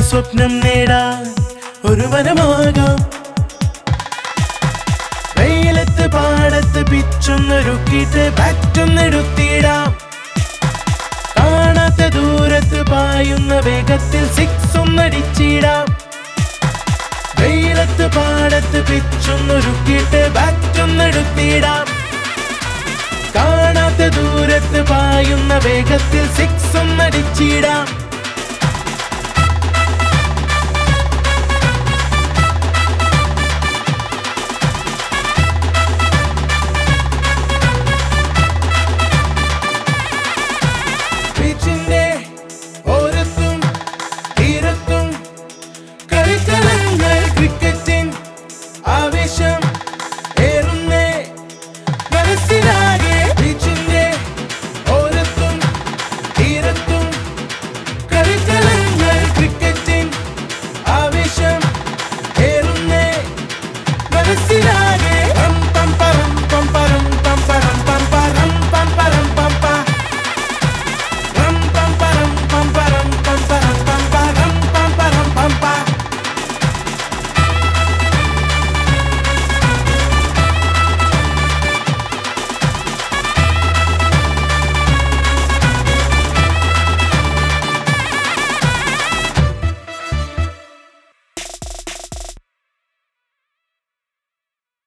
സ്വപ്നം നേടാൻ ഒരു വനമാകാം വെയിലത്ത് പാടത്ത് പിച്ചൊന്നൊരുക്കിയിട്ട് ബാറ്റൊന്നെടുത്തിടാം കാണാത്ത ദൂരത്ത് പായുന്ന വേഗത്തിൽ സിക്സ് ഒന്നടിച്ചിടാം വെയിലത്ത് പാടത്ത് പിച്ചൊന്നൊരുക്കിയിട്ട് ബാറ്റൊന്നെടുത്തിടാം കാണാത്ത ദൂരത്ത് പായുന്ന വേഗത്തിൽ സിക്സ് ഒന്നടി